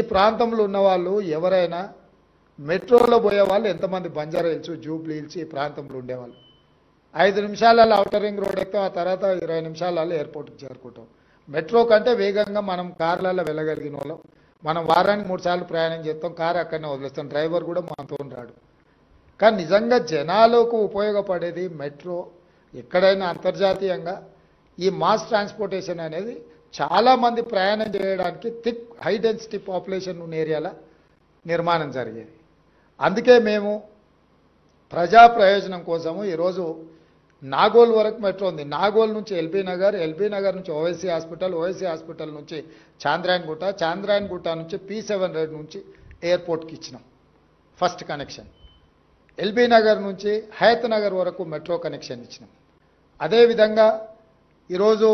ప్రాంతంలో ఉన్న వాళ్ళు ఎవరైనా మెట్రోలో పోయే వాళ్ళు ఎంతమంది బంజారా హిల్స్ జూబ్లీ హిల్స్ ఈ ప్రాంతంలో ఉండేవాళ్ళు ఐదు నిమిషాలలో అవుటర్ రింగ్ రోడ్ ఎక్కుతాం ఆ తర్వాత ఇరవై నిమిషాలలో ఎయిర్పోర్ట్కి చేరుకుంటాం మెట్రో కంటే వేగంగా మనం కార్లలో వెళ్ళగలిగిన వాళ్ళం మనం వారానికి మూడు సార్లు ప్రయాణం చేస్తాం కారు అక్కడనే వదిలేస్తాం డ్రైవర్ కూడా మనతో రాడు కానీ నిజంగా జనాలకు ఉపయోగపడేది మెట్రో ఎక్కడైనా అంతర్జాతీయంగా ఈ మాస్ ట్రాన్స్పోర్టేషన్ అనేది చాలామంది ప్రయాణం చేయడానికి థిక్ హై డెన్సిటీ పాపులేషన్ ఉన్న ఏరియాల నిర్మాణం జరిగేది అందుకే మేము ప్రజా ప్రయోజనం కోసము ఈరోజు నాగోల్ వరకు మెట్రో ఉంది నాగోల్ నుంచి ఎల్బీ నగర్ ఎల్బీ నగర్ నుంచి ఓవైసీ హాస్పిటల్ ఓవైసీ హాస్పిటల్ నుంచి చాంద్రాయన్ గుట్ట చాంద్రాయన్ గుట్ట నుంచి పీ సెవెన్ రెడ్ నుంచి ఎయిర్పోర్ట్కి ఇచ్చినాం ఫస్ట్ కనెక్షన్ ఎల్బీ నగర్ నుంచి హయత్ నగర్ వరకు మెట్రో కనెక్షన్ ఇచ్చినాం అదేవిధంగా ఈరోజు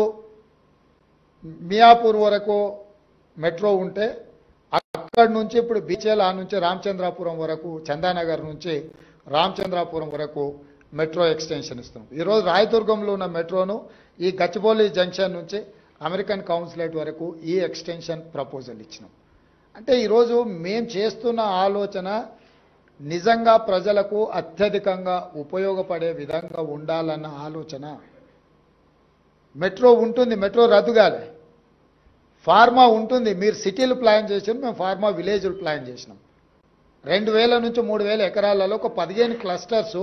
మియాపూర్ వరకు మెట్రో ఉంటే అక్కడి నుంచి ఇప్పుడు బీచేల నుంచి రామచంద్రాపురం వరకు చందానగర్ నుంచి రామచంద్రాపురం వరకు మెట్రో ఎక్స్టెన్షన్ ఇస్తున్నాం ఈరోజు రాయదుర్గంలో ఉన్న మెట్రోను ఈ గచ్చిబౌలి జంక్షన్ నుంచి అమెరికన్ కౌన్సిలేట్ వరకు ఈ ఎక్స్టెన్షన్ ప్రపోజల్ ఇచ్చినాం అంటే ఈరోజు మేం చేస్తున్న ఆలోచన నిజంగా ప్రజలకు అత్యధికంగా ఉపయోగపడే విధంగా ఉండాలన్న ఆలోచన మెట్రో ఉంటుంది మెట్రో రద్దు కాలే ఫార్మా ఉంటుంది మీరు సిటీలు ప్లాన్ చేసారు మేము ఫార్మా విలేజ్లు ప్లాన్ చేసినాం రెండు వేల నుంచి మూడు వేల ఎకరాలలో ఒక పదిహేను క్లస్టర్స్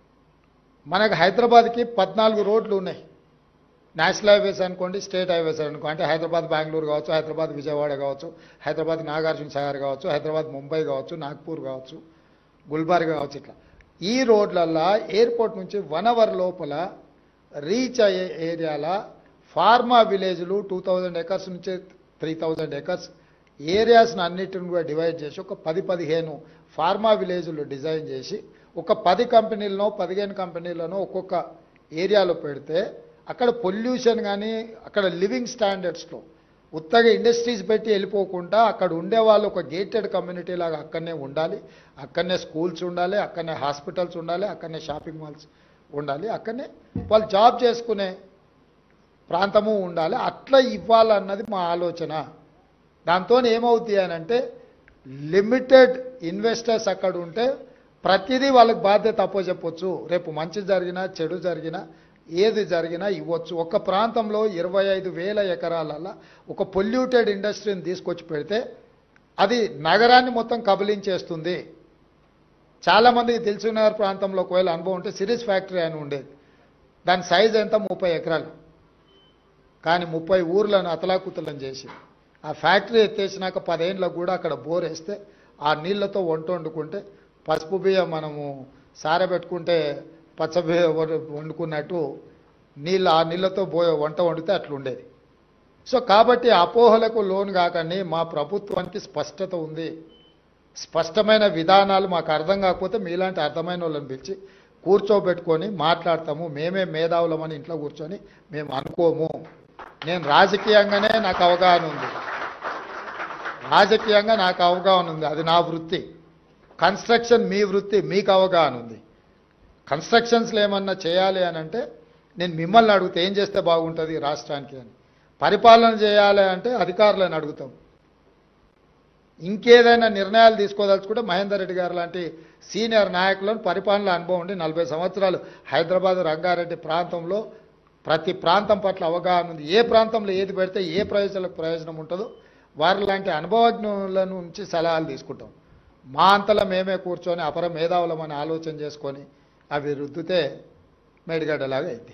మనకు హైదరాబాద్కి పద్నాలుగు రోడ్లు ఉన్నాయి నేషనల్ హైవేస్ అనుకోండి స్టేట్ హైవేస్ అనుకోండి అంటే హైదరాబాద్ బెంగళూరు కావచ్చు హైదరాబాద్ విజయవాడ కావచ్చు హైదరాబాద్ నాగార్జున సాగర్ కావచ్చు హైదరాబాద్ ముంబై కావచ్చు నాగ్పూర్ కావచ్చు గుల్బర్గా కావచ్చు ఇట్లా ఈ రోడ్లల్లో ఎయిర్పోర్ట్ నుంచి వన్ అవర్ లోపల రీచ్ అయ్యే ఏరియాల ఫార్మా విలేజ్లు టూ థౌజండ్ ఎకర్స్ నుంచి త్రీ థౌజండ్ ఎకర్స్ ఏరియాస్ని అన్నిటిని కూడా డివైడ్ చేసి ఒక పది పదిహేను ఫార్మా విలేజ్లు డిజైన్ చేసి ఒక పది కంపెనీలను పదిహేను కంపెనీలను ఒక్కొక్క ఏరియాలో పెడితే అక్కడ పొల్యూషన్ కానీ అక్కడ లివింగ్ స్టాండర్డ్స్లో ఉత్తగా ఇండస్ట్రీస్ పెట్టి వెళ్ళిపోకుండా అక్కడ ఉండే వాళ్ళు ఒక గేటెడ్ కమ్యూనిటీ లాగా అక్కడనే ఉండాలి అక్కడనే స్కూల్స్ ఉండాలి అక్కడనే హాస్పిటల్స్ ఉండాలి అక్కడనే షాపింగ్ మాల్స్ ఉండాలి అక్కడనే వాళ్ళు జాబ్ చేసుకునే ప్రాంతము ఉండాలి అట్లా ఇవ్వాలన్నది మా ఆలోచన దాంతో ఏమవుతుంది అని అంటే లిమిటెడ్ ఇన్వెస్టర్స్ అక్కడ ఉంటే ప్రతిదీ వాళ్ళకి బాధ్యత అప్పచెప్పొచ్చు రేపు మంచి జరిగినా చెడు జరిగినా ఏది జరిగినా ఇవ్వచ్చు ఒక ప్రాంతంలో ఇరవై ఐదు వేల ఎకరాలలో ఒక పొల్యూటెడ్ ఇండస్ట్రీని తీసుకొచ్చి పెడితే అది నగరాన్ని మొత్తం కబలించేస్తుంది చాలామందికి తెలిసిన ప్రాంతంలో ఒకవేళ అనుభవం ఉంటే సిరీస్ ఫ్యాక్టరీ అని ఉండేది దాని సైజ్ ఎంత ముప్పై ఎకరాలు కానీ ముప్పై ఊర్లను అతలాకుతలం చేసి ఆ ఫ్యాక్టరీ ఎత్తేసినాక పదేళ్ళకు కూడా అక్కడ బోర్ వేస్తే ఆ నీళ్లతో వంట వండుకుంటే పసుపు బియ్యం మనము సారబెట్టుకుంటే పచ్చ బియ్యం వ- వండుకున్నట్టు నీళ్ళు ఆ నీళ్ళతో బో వంట వండితే అట్లుండేది సో కాబట్టి అపోహలకు లోన్ కాకండి మా ప్రభుత్వానికి స్పష్టత ఉంది స్పష్టమైన విధానాలు మాకు అర్థం కాకపోతే మీలాంటి అర్థమైన వాళ్ళని పిలిచి కూర్చోబెట్టుకొని మాట్లాడతాము మేమే మేధావులమని ఇంట్లో కూర్చొని మేము అనుకోము నేను రాజకీయంగానే నాకు అవగాహన ఉంది రాజకీయంగా నాకు అవగాహన ఉంది అది నా వృత్తి కన్స్ట్రక్షన్ మీ వృత్తి మీకు అవగాహన ఉంది కన్స్ట్రక్షన్స్లో ఏమన్నా చేయాలి అని అంటే నేను మిమ్మల్ని అడిగితే ఏం చేస్తే బాగుంటుంది ఈ రాష్ట్రానికి అని పరిపాలన చేయాలి అంటే అధికారులను అడుగుతాం ఇంకేదైనా నిర్ణయాలు తీసుకోదలుచుకుంటే మహేందర్ రెడ్డి గారు లాంటి సీనియర్ నాయకులను పరిపాలన అనుభవం ఉండి నలభై సంవత్సరాలు హైదరాబాద్ రంగారెడ్డి ప్రాంతంలో ప్రతి ప్రాంతం పట్ల అవగాహన ఉంది ఏ ప్రాంతంలో ఏది పెడితే ఏ ప్రయోజనాలకు ప్రయోజనం ఉంటుందో వారి లాంటి అనుభవజ్ఞుల నుంచి సలహాలు తీసుకుంటాం మా అంతలో మేమే కూర్చొని అపర మేధావులమని ఆలోచన చేసుకొని అవి రుద్దితే మేడిగడ్డలాగా అయింది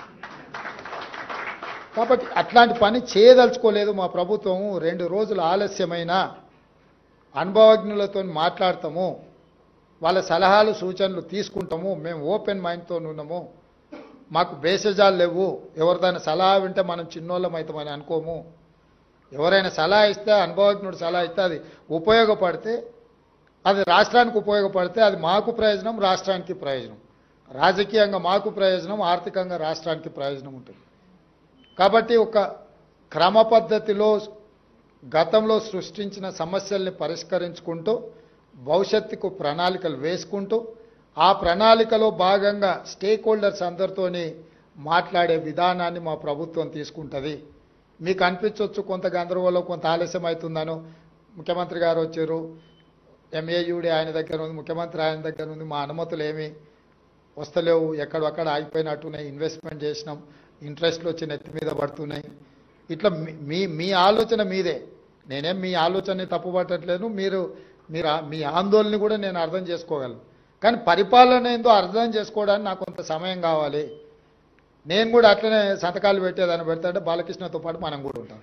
కాబట్టి అట్లాంటి పని చేయదలుచుకోలేదు మా ప్రభుత్వం రెండు రోజులు ఆలస్యమైన అనుభవజ్ఞులతో మాట్లాడతాము వాళ్ళ సలహాలు సూచనలు తీసుకుంటాము మేము ఓపెన్ మైండ్తో ఉన్నాము మాకు బేసజాలు లేవు ఎవరిదైనా సలహా వింటే మనం చిన్నోళ్ళం అవుతామని అనుకోము ఎవరైనా సలహా ఇస్తే అనుభవజ్ఞుడు సలహా ఇస్తే అది ఉపయోగపడితే అది రాష్ట్రానికి ఉపయోగపడితే అది మాకు ప్రయోజనం రాష్ట్రానికి ప్రయోజనం రాజకీయంగా మాకు ప్రయోజనం ఆర్థికంగా రాష్ట్రానికి ప్రయోజనం ఉంటుంది కాబట్టి ఒక క్రమ పద్ధతిలో గతంలో సృష్టించిన సమస్యల్ని పరిష్కరించుకుంటూ భవిష్యత్తుకు ప్రణాళికలు వేసుకుంటూ ఆ ప్రణాళికలో భాగంగా స్టేక్ హోల్డర్స్ అందరితోని మాట్లాడే విధానాన్ని మా ప్రభుత్వం తీసుకుంటుంది మీకు అనిపించవచ్చు కొంత గందరగోళం కొంత ఆలస్యం అవుతుందనో ముఖ్యమంత్రి గారు వచ్చారు ఎంఏయుడి ఆయన దగ్గర ఉంది ముఖ్యమంత్రి ఆయన దగ్గర ఉంది మా అనుమతులు ఏమి వస్తలేవు ఎక్కడొక్కడ ఆగిపోయినట్టున్నాయి ఇన్వెస్ట్మెంట్ చేసినాం ఇంట్రెస్ట్లు వచ్చి నెత్తి మీద పడుతున్నాయి ఇట్లా మీ- మీ మీ ఆలోచన మీదే నేనేం మీ ఆలోచనని తప్పుపట్టట్లేదు మీరు మీరు ఆ- మీ ఆందోళన కూడా నేను అర్థం చేసుకోగలను కానీ పరిపాలన ఏందో అర్థం చేసుకోవడానికి నాకు కొంత సమయం కావాలి నేను కూడా అట్లనే సంతకాలు పెట్టేదాన్ని పెడతాంటే బాలకృష్ణతో పాటు మనం కూడా ఉంటాం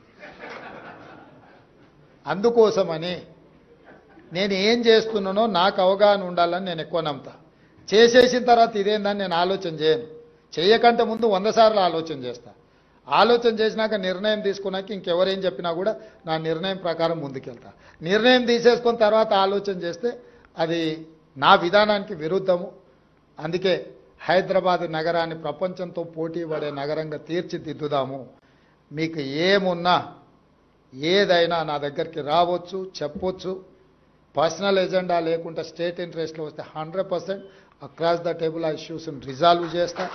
అందుకోసమని నేను ఏం చేస్తున్నానో నాకు అవగాహన ఉండాలని నేను ఎక్కువ నమ్ముతా చేసేసిన తర్వాత ఇదేందని నేను ఆలోచన చేయను చేయకంటే ముందు వంద సార్లు ఆలోచన చేస్తా ఆలోచన చేసినాక నిర్ణయం తీసుకున్నాక ఇంకెవరేం చెప్పినా కూడా నా నిర్ణయం ప్రకారం ముందుకెళ్తా నిర్ణయం తీసేసుకున్న తర్వాత ఆలోచన చేస్తే అది నా విధానానికి విరుద్ధము అందుకే హైదరాబాద్ నగరాన్ని ప్రపంచంతో పోటీ పడే నగరంగా తీర్చిదిద్దుదాము మీకు ఏమున్నా ఏదైనా నా దగ్గరికి రావచ్చు చెప్పొచ్చు పర్సనల్ ఎజెండా లేకుండా స్టేట్ ఇంట్రెస్ట్లో వస్తే hundred percent across the table ఆ ఇష్యూస్ని రిజాల్వ్ చేస్తా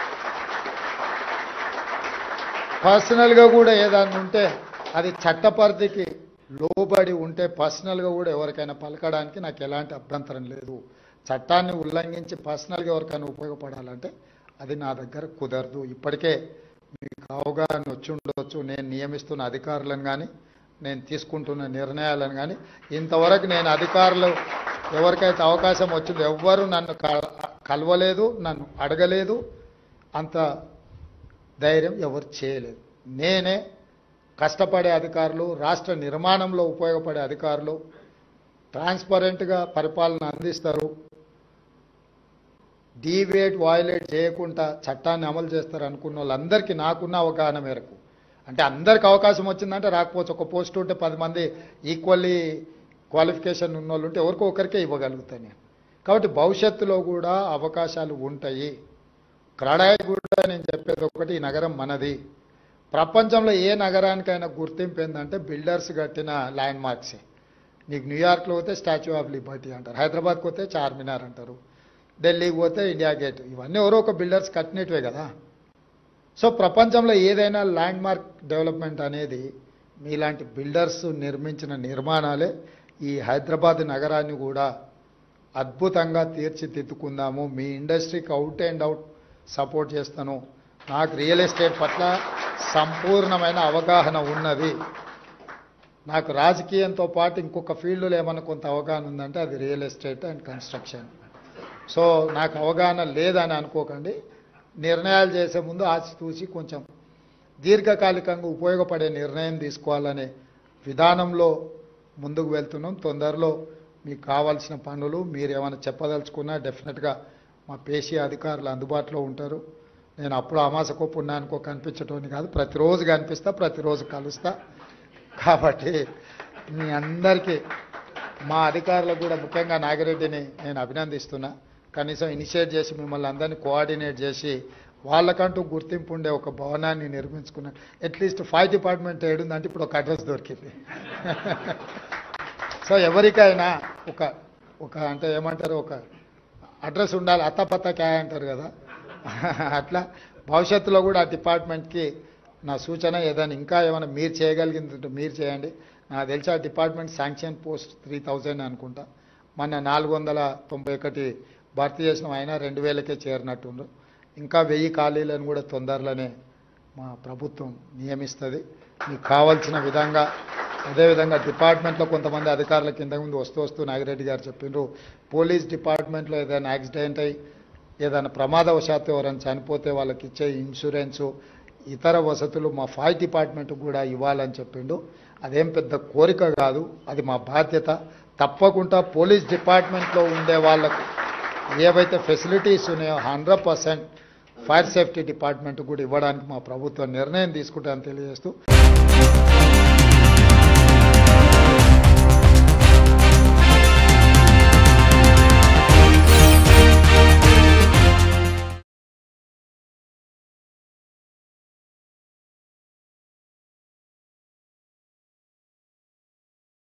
పర్సనల్గా కూడా ఏదన్నా ఉంటే అది చట్టపరిధికి లోబడి ఉంటే పర్సనల్గా కూడా ఎవరికైనా పలకడానికి నాకు ఎలాంటి అభ్యంతరం లేదు చట్టాన్ని ఉల్లంఘించి పర్సనల్గా ఎవరికైనా ఉపయోగపడాలంటే అది నా దగ్గర కుదరదు ఇప్పటికే మీకు అవగాహన వచ్చి ఉండొచ్చు నేను నియమిస్తున్న అధికారులను కానీ నేను తీసుకుంటున్న నిర్ణయాలను కానీ ఇంతవరకు నేను అధికారులు ఎవరికైతే అవకాశం వచ్చిందో ఎవ్వరూ నన్ను క- కలవలేదు నన్ను అడగలేదు అంత ధైర్యం ఎవరు చేయలేదు నేనే కష్టపడే అధికారులు రాష్ట్ర నిర్మాణంలో ఉపయోగపడే అధికారులు ట్రాన్స్పరెంట్గా పరిపాలన అందిస్తారు డీవేట్ వాయిలేట్ చేయకుండా చట్టాన్ని అమలు చేస్తారు అనుకున్న వాళ్ళందరికీ నాకున్న అవగాహన మేరకు అంటే అందరికి అవకాశం వచ్చిందంటే రాకపోవచ్చు ఒక పోస్ట్ ఉంటే పది మంది ఈక్వల్లీ క్వాలిఫికేషన్ ఉన్న వాళ్ళు ఉంటే ఎవరికో ఒకరికే ఇవ్వగలుగుతాను నేను కాబట్టి భవిష్యత్తులో కూడా అవకాశాలు ఉంటాయి క్రడాయి కూడా నేను చెప్పేది ఒకటి ఈ నగరం మనది ప్రపంచంలో ఏ నగరానికైనా గుర్తింపు ఏంటంటే బిల్డర్స్ కట్టిన ల్యాండ్ మార్క్సే నీకు న్యూయార్క్లో పోతే స్టాచ్యూ ఆఫ్ లిబర్టీ అంటారు హైదరాబాద్కి పోతే చార్మినార్ అంటారు ఢిల్లీకి పోతే ఇండియా గేట్ ఇవన్నీ ఎవరో ఒక బిల్డర్స్ కట్టినట్టువే కదా సో ప్రపంచంలో ఏదైనా ల్యాండ్ మార్క్ డెవలప్మెంట్ అనేది మీలాంటి బిల్డర్స్ నిర్మించిన నిర్మాణాలే ఈ హైదరాబాద్ నగరాన్ని కూడా అద్భుతంగా తీర్చిదిద్దుకుందాము మీ ఇండస్ట్రీకి అవుట్ అండ్ అవుట్ సపోర్ట్ చేస్తాను నాకు రియల్ ఎస్టేట్ పట్ల సంపూర్ణమైన అవగాహన ఉన్నది నాకు రాజకీయంతో పాటు ఇంకొక ఫీల్డ్లో ఏమైనా కొంత అవగాహన ఉందంటే అది real estate and construction so నాకు అవగాహన లేదని అనుకోకండి నిర్ణయాలు చేసే ముందు ఆచి చూసి కొంచెం దీర్ఘకాలికంగా ఉపయోగపడే నిర్ణయం తీసుకోవాలనే విధానంలో ముందుకు వెళ్తున్నాం తొందరలో మీకు కావాల్సిన పనులు మీరు ఏమైనా చెప్పదలుచుకున్నా డెఫినెట్గా మా పేషీ అధికారులు అందుబాటులో ఉంటారు నేను అప్పుడు అమాసకో పుణ్యానికో కనిపించటోని కాదు ప్రతిరోజు కనిపిస్తా ప్రతిరోజు కలుస్తా కాబట్టి మీ అందరికీ మా అధికారులకు కూడా ముఖ్యంగా నాగిరెడ్డిని నేను అభినందిస్తున్నా కనీసం ఇనిషియేట్ చేసి మిమ్మల్ని అందరినీ కోఆర్డినేట్ చేసి వాళ్ళకంటూ గుర్తింపు ఉండే ఒక భవనాన్ని నిర్మించుకున్నా అట్లీస్ట్ ఫైర్ డిపార్ట్మెంట్ ఏడుందంటే ఇప్పుడు ఒక అడ్రస్ దొరికింది సో ఎవరికైనా ఒక ఒక అంటే ఏమంటారు ఒక అడ్రస్ ఉండాలి అత్తపత్త క్యా అంటారు కదా అట్లా భవిష్యత్తులో కూడా ఆ డిపార్ట్మెంట్కి నా సూచన ఏదైనా ఇంకా ఏమైనా మీరు చేయగలిగింది మీరు చేయండి నాకు తెలిసి ఆ department sanction post three thousand అనుకుంటా మొన్న నాలుగు వందల తొంభై ఒకటి భర్తీ చేసిన అయినా రెండు వేలకే చేరినట్టుండ్రు ఇంకా వెయ్యి ఖాళీలను కూడా తొందరలోనే మా ప్రభుత్వం నియమిస్తుంది మీకు కావాల్సిన విధంగా అదేవిధంగా డిపార్ట్మెంట్లో కొంతమంది అధికారుల కింద ముందు వస్తూ వస్తూ నాగిరెడ్డి గారు చెప్పిండ్రు పోలీస్ డిపార్ట్మెంట్లో ఏదైనా యాక్సిడెంట్ అయ్యి ఏదైనా ప్రమాదవశాత్తు ఎవరైనా చనిపోతే వాళ్ళకి ఇచ్చే ఇన్సూరెన్సు ఇతర వసతులు మా ఫైర్ డిపార్ట్మెంట్ కూడా ఇవ్వాలని చెప్పిండు అదేం పెద్ద కోరిక కాదు అది మా బాధ్యత తప్పకుండా పోలీస్ డిపార్ట్మెంట్లో ఉండే వాళ్ళకు ఏవైతే ఫెసిలిటీస్ ఉన్నాయో hundred percent fire safety department కూడా ఇవ్వడానికి మా ప్రభుత్వం నిర్ణయం తీసుకుంటామని తెలియజేస్తూ